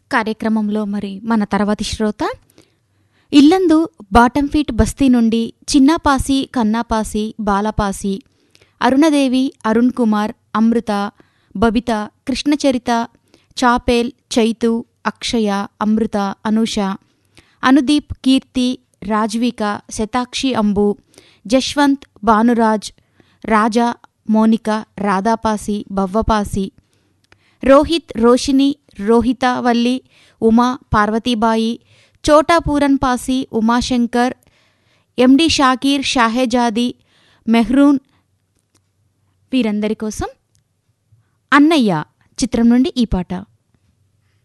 కార్యక్రమంలో మరి మన తర్వాతి శ్రోత ఇల్లందు బాటం ఫీట్ బస్తీ నుండి చిన్నాపాసి కన్నాపాసి బాలపాసి అరుణదేవి అరుణ్ కుమార్ అమృత బబిత కృష్ణచరిత చాపేల్ చైతు అక్షయ అమృత అనూష అనుదీప్ కీర్తి రాజ్విక శతాక్షి అంబు జశ్వంత్ భానురాజ్ రాజా మోనిక రాధాపాసి బవ్వపాసి రోహిత్ రోషిని రోహితవల్లి ఉమా పార్వతీబాయి చోటాపూరన్ పాసి ఉమాశంకర్ ఎండి షాకీర్ షాహేజాది మెహ్రూన్ వీరందరి కోసం అన్నయ్య చిత్రం నుండి ఈ పాట